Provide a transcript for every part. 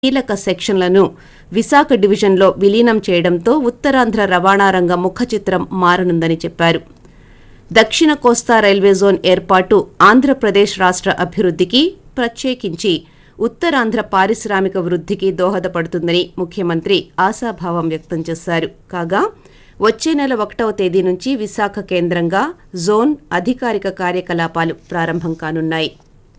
కీలక సెక్షన్లను విశాఖ డివిజన్లో విలీనం చేయడంతో ఉత్తరాంధ్ర రవాణా రంగ ముఖచిత్రం మారనుందని చెప్పారు దక్షిణ కోస్తా రైల్వే జోన్ ఏర్పాటు ఆంధ్రప్రదేశ్ రాష్ట్ర అభివృద్ధికి ప్రత్యేకించి ఉత్తరాంధ్ర పారిశ్రామిక వృద్ధికి దోహదపడుతుందని ముఖ్యమంత్రి ఆశాభావం వ్యక్తం చేశారు కాగా వచ్చే నెల ఒకటవ తేదీ నుంచి విశాఖ కేంద్రంగా జోన్ అధికారిక కార్యకలాపాలు ప్రారంభం కానున్నాయి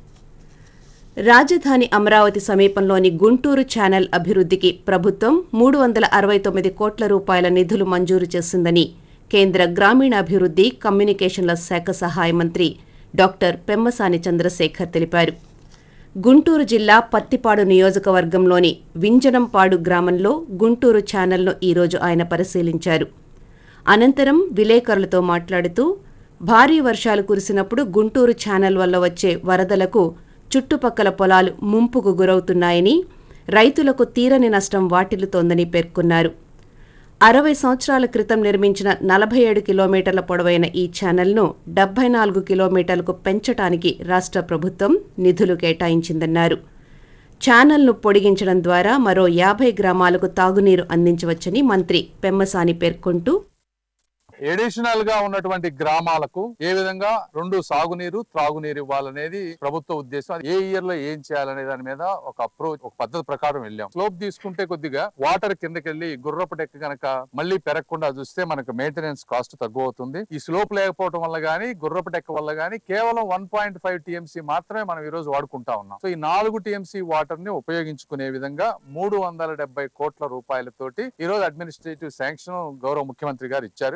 రాజధాని అమరావతి సమీపంలోని గుంటూరు ఛానల్ అభివృద్ధికి ప్రభుత్వం మూడు వందల అరవై తొమ్మిది కోట్ల రూపాయల నిధులు మంజూరు చేసిందని కేంద్ర గ్రామీణాభివృద్ధి కమ్యూనికేషన్ల శాఖ సహాయ మంత్రి డాక్టర్ పెమ్మసాని చంద్రశేఖర్ తెలిపారు గుంటూరు జిల్లా పత్తిపాడు నియోజకవర్గంలోని వింజనంపాడు గ్రామంలో గుంటూరు ఛానల్ను ఈరోజు ఆయన పరిశీలించారు అనంతరం విలేకరులతో మాట్లాడుతూ భారీ వర్షాలు కురిసినప్పుడు గుంటూరు ఛానల్ వల్ల వచ్చే వరదలకు చుట్టుపక్కల పొలాలు ముంపుకు గురవుతున్నాయని రైతులకు తీరని నష్టం వాటిల్లుతోందని పేర్కొన్నారు అరవై సంవత్సరాల క్రితం నిర్మించిన నలభై ఏడు కిలోమీటర్ల పొడవైన ఈ ఛానల్ను డెబ్బై నాలుగు కిలోమీటర్లకు పెంచడానికి రాష్ట్ర ప్రభుత్వం నిధులు కేటాయించిందన్నారు ఛానల్ను పొడిగించడం ద్వారా మరో యాభై గ్రామాలకు తాగునీరు అందించవచ్చని మంత్రి పెమ్మసాని పేర్కొంటూ ఎడిషనల్ గా ఉన్నటువంటి గ్రామాలకు ఏ విధంగా రెండు సాగునీరు త్రాగునీరు ఇవ్వాలనేది ప్రభుత్వ ఉద్దేశం అది ఏ ఇయర్ లో ఏం చేయాలనే దాని మీద ఒక అప్రోచ్ ఒక పద్ధతి ప్రకారం వెళ్ళాం స్లోప్ తీసుకుంటే కొద్దిగా వాటర్ కిందకెళ్ళి గుర్రపు డెక్క కనుక మళ్ళీ పెరగకుండా చూస్తే మనకు మెయింటెనెన్స్ కాస్ట్ తక్కువ అవుతుంది ఈ స్లోప్ లేకపోవడం వల్ల గానీ గుర్రపు డెక్క వల్ల గానీ కేవలం వన్ పాయింట్ ఫైవ్ టీఎంసీ మాత్రమే మనం ఈ రోజు వాడుకుంటా ఉన్నాం సో ఈ నాలుగు టీఎంసీ వాటర్ ని ఉపయోగించుకునే విధంగా మూడు వందల డెబ్బై కోట్ల రూపాయలతోటి ఈ రోజు అడ్మినిస్ట్రేటివ్ శాంక్షన్ గౌరవ ముఖ్యమంత్రి గారు ఇచ్చారు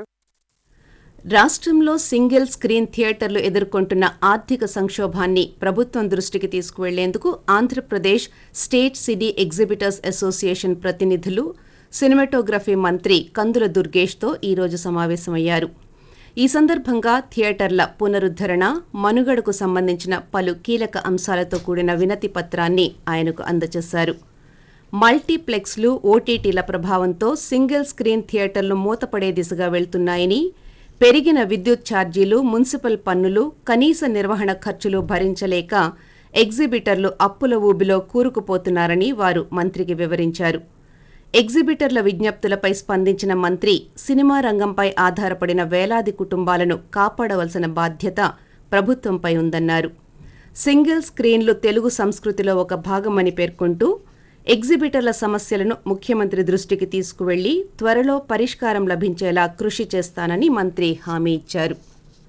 రాష్ట్రంలో సింగిల్ స్క్రీన్ థియేటర్లు ఎదుర్కొంటున్న ఆర్థిక సంక్షోభాన్ని ప్రభుత్వం దృష్టికి తీసుకువెళ్లేందుకు Andhra Pradesh state city exhibitors association ప్రతినిధులు సినిమాటోగ్రఫీ మంత్రి కందుల దుర్గేష్తో ఈరోజు సమావేశమయ్యారు ఈ సందర్భంగా థియేటర్ల పునరుద్ధరణ మనుగడకు సంబంధించిన పలు కీలక అంశాలతో కూడిన వినతి పత్రాన్ని ఆయనకు అందజేశారు మల్టీప్లెక్స్లు ఓటీటీల ప్రభావంతో సింగిల్ స్క్రీన్ థియేటర్లు మూతపడే దిశగా వెళ్తున్నాయని పెరిగిన విద్యుత్ ఛార్జీలు మున్సిపల్ పన్నులు కనీస నిర్వహణ ఖర్చులు భరించలేక ఎగ్జిబిటర్లు అప్పుల ఊబిలో కూరుకుపోతున్నారని వారు మంత్రికి వివరించారు ఎగ్జిబిటర్ల విజ్ఞప్తులపై స్పందించిన మంత్రి సినిమా రంగంపై ఆధారపడిన వేలాది కుటుంబాలను కాపాడవలసిన బాధ్యత ప్రభుత్వంపై ఉందన్నారు సింగిల్ స్క్రీన్లు తెలుగు సంస్కృతిలో ఒక భాగమని పేర్కొంటూ ఎగ్జిబిటర్ల సమస్యలను ముఖ్యమంత్రి దృష్టికి తీసుకువెళ్లి త్వరలో పరిష్కారం లభించేలా కృషి చేస్తానని మంత్రి హామీ ఇచ్చారు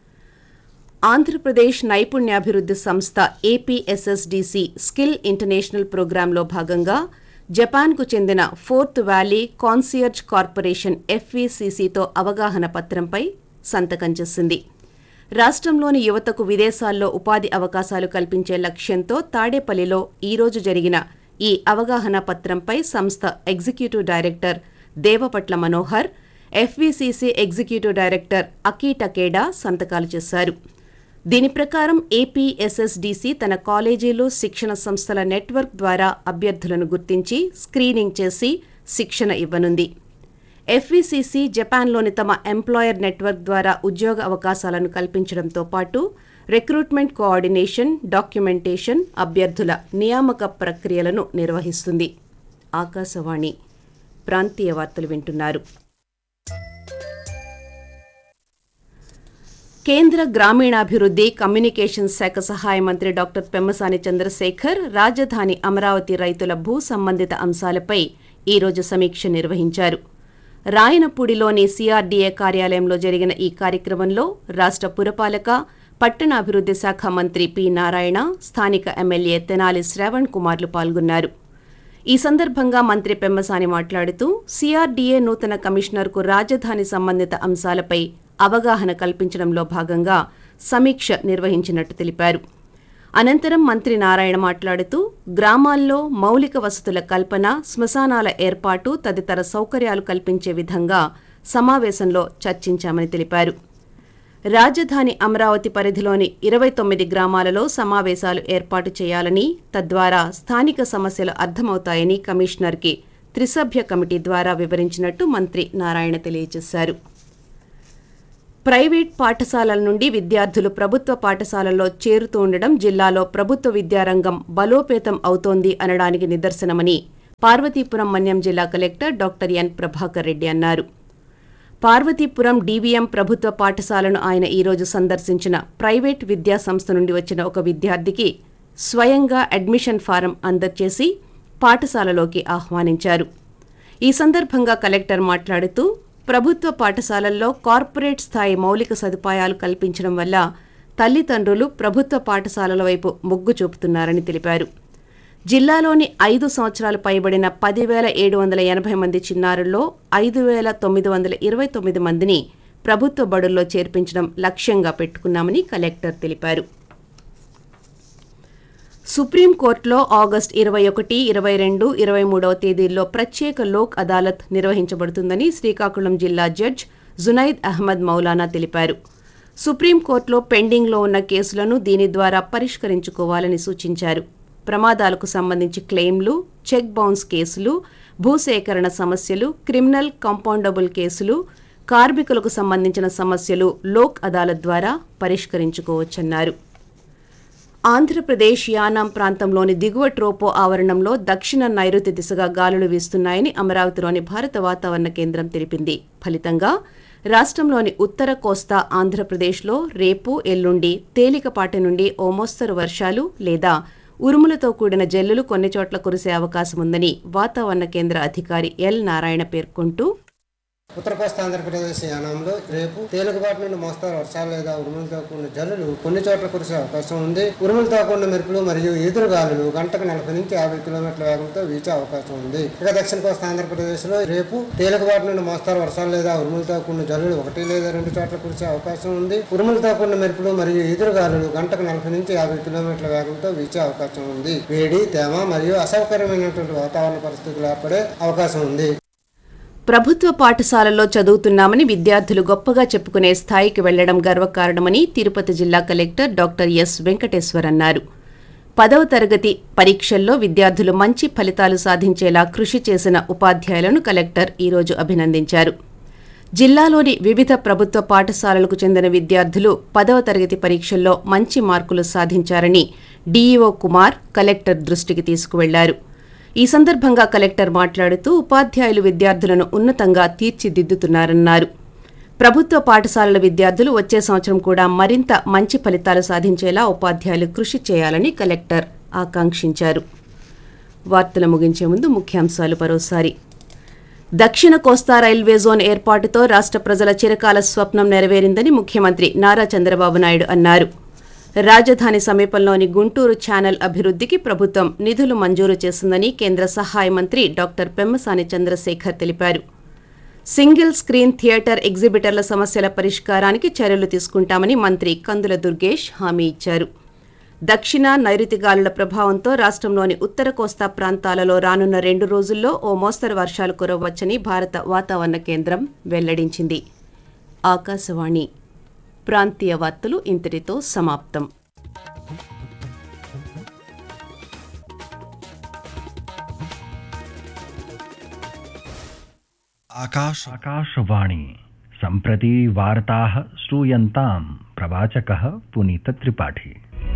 ఆంధ్రప్రదేశ్ నైపుణ్యాభివృద్ధి సంస్థ ఏపీఎస్ఎస్డిసి స్కిల్ ఇంటర్నేషనల్ ప్రోగ్రాంలో భాగంగా జపాన్కు చెందిన ఫోర్త్ వ్యాలీ కాన్సియర్జ్ కార్పొరేషన్ ఎఫ్వీసీసీతో అవగాహన పత్రంపై సంతకం చేసింది రాష్ట్రంలోని యువతకు విదేశాల్లో ఉపాధి అవకాశాలు కల్పించే లక్ష్యంతో తాడేపల్లిలో ఈరోజు జరిగిన ఈ అవగాహన పత్రంపై సంస్థ executive director Devapatla Manohar FVCC executive director Aki Takeda సంతకాలు చేశారు దీని ప్రకారం ఏపీఎస్ఎస్డిసి తన కాలేజీలు శిక్షణ సంస్థల నెట్వర్క్ ద్వారా అభ్యర్థులను గుర్తించి స్క్రీనింగ్ చేసి శిక్షణ ఇవ్వనుంది ఎఫ్వీసీసీ జపాన్లోని తమ ఎంప్లాయర్ నెట్వర్క్ ద్వారా ఉద్యోగ అవకాశాలను కల్పించడంతో పాటు రిక్రూట్మెంట్ కోఆర్డినేషన్ డాక్యుమెంటేషన్ అభ్యర్థుల నియామక ప్రక్రియలను నిర్వహిస్తుంది ఆకాశవాణి ప్రాంతీయ వార్తలు వింటున్నారు కేంద్ర గ్రామీణాభివృద్ధి కమ్యూనికేషన్ శాఖ సహాయ మంత్రి డాక్టర్ పెమ్మసాని చంద్రశేఖర్ రాజధాని అమరావతి రైతుల భూ సంబంధిత అంశాలపై ఈరోజు సమీక్ష నిర్వహించారు రాయనపూడిలోని సిఆర్డీఏ కార్యాలయంలో జరిగిన ఈ కార్యక్రమంలో రాష్ట్ర పురపాలక పట్టణాభివృద్ధి శాఖ మంత్రి పి నారాయణ స్థానిక ఎమ్మెల్యే తెనాలి శ్రవణ్ కుమార్లు పాల్గొన్నారు ఈ సందర్భంగా మంత్రి పెమ్మసాని మాట్లాడుతూ సిఆర్డీఏ నూతన కమిషనర్కు రాజధాని సంబంధిత అంశాలపై అవగాహన కల్పించడంలో భాగంగా సమీక్ష నిర్వహించినట్టు తెలిపారు అనంతరం మంత్రి నారాయణ మాట్లాడుతూ గ్రామాల్లో మౌలిక వసతుల కల్పన శ్మశానాల ఏర్పాటు తదితర సౌకర్యాలు కల్పించే విధంగా సమావేశంలో చర్చించామని తెలిపారు రాజధాని అమరావతి పరిధిలోని ఇరవై తొమ్మిది గ్రామాలలో సమావేశాలు ఏర్పాటు చేయాలని తద్వారా స్థానిక సమస్యలు అర్థమవుతాయని కమిషనర్కి త్రిసభ్య కమిటీ ద్వారా వివరించినట్టు మంత్రి నారాయణ తెలియజేశారు ప్రైవేట్ పాఠశాలల నుండి విద్యార్థులు ప్రభుత్వ పాఠశాలల్లో చేరుతూ ఉండడం జిల్లాలో ప్రభుత్వ విద్యారంగం బలోపేతం అవుతోంది అనడానికి నిదర్శనమని పార్వతీపురం మన్యం జిల్లా collector doctor N Prabhakar Reddy అన్నారు పార్వతీపురం డీవీఎం ప్రభుత్వ పాఠశాలను ఆయన ఈరోజు సందర్శించిన ప్రైవేట్ విద్యా సంస్థ నుండి వచ్చిన ఒక విద్యార్థికి స్వయంగా అడ్మిషన్ ఫారం అందజేసి పాఠశాలలోకి ఆహ్వానించారు ఈ సందర్భంగా కలెక్టర్ మాట్లాడుతూ ప్రభుత్వ పాఠశాలల్లో కార్పొరేట్ స్థాయి మౌలిక సదుపాయాలు కల్పించడం వల్ల తల్లిదండ్రులు ప్రభుత్వ పాఠశాలల వైపు మొగ్గు చూపుతున్నారని తెలిపారు జిల్లాలోని ఐదు సంవత్సరాలు పైబడిన పదివేల ఏడు వందల ఎనభై మంది చిన్నారుల్లో ఐదు వేల తొమ్మిది వందల ఇరవై తొమ్మిది మందిని ప్రభుత్వ బడుల్లో చేర్పించడం లక్ష్యంగా పెట్టుకున్నామని కలెక్టర్ తెలిపారు సుప్రీంకోర్టులో ఆగస్టు ఇరవై ఒకటి ఇరవై రెండు ఇరవై మూడవ తేదీల్లో ప్రత్యేక లోక్ అదాలత్ నిర్వహించబడుతుందని శ్రీకాకుళం జిల్లా జడ్జ్ జునైద్ అహ్మద్ మౌలానా తెలిపారు సుప్రీంకోర్టులో పెండింగ్లో ఉన్న కేసులను దీని ద్వారా పరిష్కరించుకోవాలని సూచించారు ప్రమాదాలకు సంబంధించి క్లెయిమ్లు చెక్ బౌన్స్ కేసులు భూసేకరణ సమస్యలు క్రిమినల్ కాంపౌండబుల్ కేసులు కార్మికులకు సంబంధించిన సమస్యలు లోక్ అదాలత్ ద్వారా పరిష్కరించుకోవచ్చన్నారు ఆంధ్రప్రదేశ్ యానాం ప్రాంతంలోని దిగువ ట్రోపో ఆవరణంలో దక్షిణ నైరుతి దిశగా గాలులు వీస్తున్నాయని అమరావతిలోని భారత వాతావరణ కేంద్రం తెలిపింది ఫలితంగా రాష్ట్రంలోని ఉత్తర కోస్తా ఆంధ్రప్రదేశ్లో రేపు ఎల్లుండి తేలికపాటి నుండి ఓ మోస్తరు వర్షాలు లేదా ఉరుములతో కూడిన జల్లులు కొన్ని చోట్ల కురిసే అవకాశం ఉందని వాతావరణ కేంద్ర అధికారి ఎల్ నారాయణ పేర్కొంటూ ఉత్తర కోస్తా ఆంధ్రప్రదేశ్ యానంలో రేపు తేలికపాటి నుండి మోస్తారు వర్షాలు లేదా ఉరుములతో కూడిన జల్లులు కొన్ని చోట్ల కురిసే అవకాశం ఉంది ఉరుములతో కూడిన మెరుపులు మరియు ఈదురు గాలులు గంటకు నలభై నుంచి యాభై కిలోమీటర్ల వేగంతో వీచే అవకాశం ఉంది ఇక దక్షిణ కోస్తా ఆంధ్రప్రదేశ్ లో రేపు తేలికపాటి నుండి మోస్తారు వర్షాలు లేదా ఉరుములతో కూడిన జల్లులు ఒకటి లేదా రెండు చోట్ల కురిసే అవకాశం ఉంది ఉరుములతో కూడిన మెరుపులు మరియు ఈదురు గాలులు గంటకు నలభై నుంచి యాభై కిలోమీటర్ల వేగంతో వీచే అవకాశం ఉంది వేడి తేమ మరియు అసౌకర్యమైనటువంటి వాతావరణ పరిస్థితులు ఏర్పడే అవకాశం ఉంది ప్రభుత్వ పాఠశాలల్లో చదువుతున్నామని విద్యార్థులు గొప్పగా చెప్పుకునే స్థాయికి వెళ్లడం గర్వకారణమని తిరుపతి జిల్లా కలెక్టర్ డాక్టర్ ఎస్ వెంకటేశ్వర్ అన్నారు పదవ తరగతి పరీక్షల్లో విద్యార్థులు మంచి ఫలితాలు సాధించేలా కృషి చేసిన ఉపాధ్యాయులను కలెక్టర్ ఈరోజు అభినందించారు జిల్లాలోని వివిధ ప్రభుత్వ పాఠశాలలకు చెందిన విద్యార్థులు పదవ తరగతి పరీక్షల్లో మంచి మార్కులు సాధించారని డీఈఓ కుమార్ కలెక్టర్ దృష్టికి తీసుకువెళ్లారు ఈ సందర్భంగా కలెక్టర్ మాట్లాడుతూ ఉపాధ్యాయులు విద్యార్థులను ఉన్నతంగా తీర్చిదిద్దుతున్నారన్నారు ప్రభుత్వ పాఠశాలల విద్యార్థులు వచ్చే సంవత్సరం కూడా మరింత మంచి ఫలితాలు సాధించేలా ఉపాధ్యాయులు కృషి చేయాలని కలెక్టర్ ఆకాంక్షించారు వార్తలు ముగించే ముందు ముఖ్యాంశాలు మరోసారి దక్షిణ కోస్తా రైల్వే జోన్ ఏర్పాటుతో రాష్ట్ర ప్రజల చిరకాల స్వప్నం నెరవేరిందని ముఖ్యమంత్రి నారా చంద్రబాబు నాయుడు అన్నారు రాజధాని సమీపంలోని గుంటూరు ఛానల్ అభివృద్ధికి ప్రభుత్వం నిధులు మంజూరు చేసిందని కేంద్ర సహాయ మంత్రి డాక్టర్ పెమ్మసాని చంద్రశేఖర్ తెలిపారు సింగిల్ స్క్రీన్ థియేటర్ ఎగ్జిబిటర్ల సమస్యల పరిష్కారానికి చర్యలు తీసుకుంటామని మంత్రి కందుల దుర్గేష్ హామీ ఇచ్చారు దక్షిణ నైరుతి గాలుల ప్రభావంతో రాష్ట్రంలోని ఉత్తర కోస్తా ప్రాంతాలలో రానున్న రెండు రోజుల్లో ఓ మోస్తరు వర్షాలు కురవవచ్చని భారత వాతావరణ కేంద్రం వెల్లడించింది ఆకాశవాణి ప్రాంతీయ వార్తలు ఇంతటితో సమాప్తం आकाश आकाशवाणी सम्प्रति वार्ताः श्रूयन्ताम् प्रवाचकः पुनीतत्रिपाठी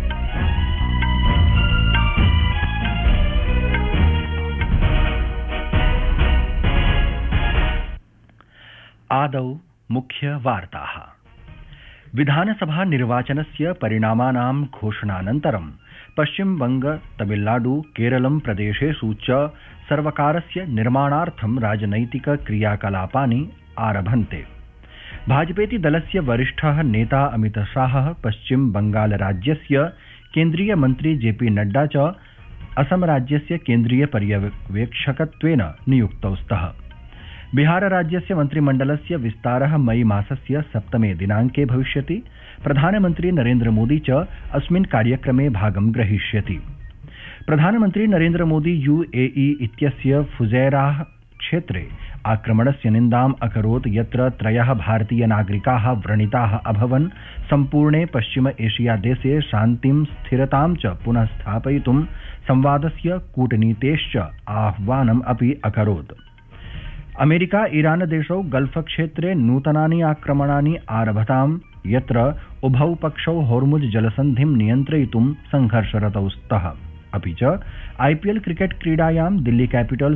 आदौ मुख्यवार्ताः विधानसभा निर्वाचनस्य परिणामानां घोषणानन्तरं पश्चिमबंग तमिलनाडु केरलं प्रदेशेषु च सर्वकारस्य निर्माणार्थं राजनैतिक क्रियाकलापानि आरभन्ते भाजपेति दलस्य वरिष्ठः नेता अमितशाहः पश्चिम बंगालराज्यस्य केन्द्रीयमन्त्री जेपी नड्डा च असमराज्यस्य केन्द्रीय पर्यवेक्षकत्वेन नियुक्तौ स्तः बिहारराज्यस्य मन्त्रिमण्डलस्य विस्तारः मई मासस्य सप्तमे दिनाङ्के भविष्यति प्रधानमन्त्री नरेन्द्रमोदी च अस्मिन् कार्यक्रमे भागं ग्रहीष्यति प्रधानमन्त्री नरेन्द्रमोदी यूएई इत्यस्य फुजैराह क्षेत्रे आक्रमणस्य निन्दाम् अकरोत् यत्र त्रयः भारतीयनागरिकाः व्रणिताः अभवन् सम्पूर्णे पश्चिम एशिया देशे शान्तिं स्थिरतां च पुनः स्थापयितुं संवादस्य कूटनीतेश्च आह्वानम् अपि अकरोत् अमेरिका ईरान देशौ गल्फ क्षेत्रे नूतनानि आक्रमणानि आरभताम् यत्र उभौ पक्षौ होर्मुज जलसन्धिं नियन्त्रयितुं संघर्षरतौ स्तः अपि च आईपीएल क्रिकेट क्रीडायां दिल्ली कैपिटल्स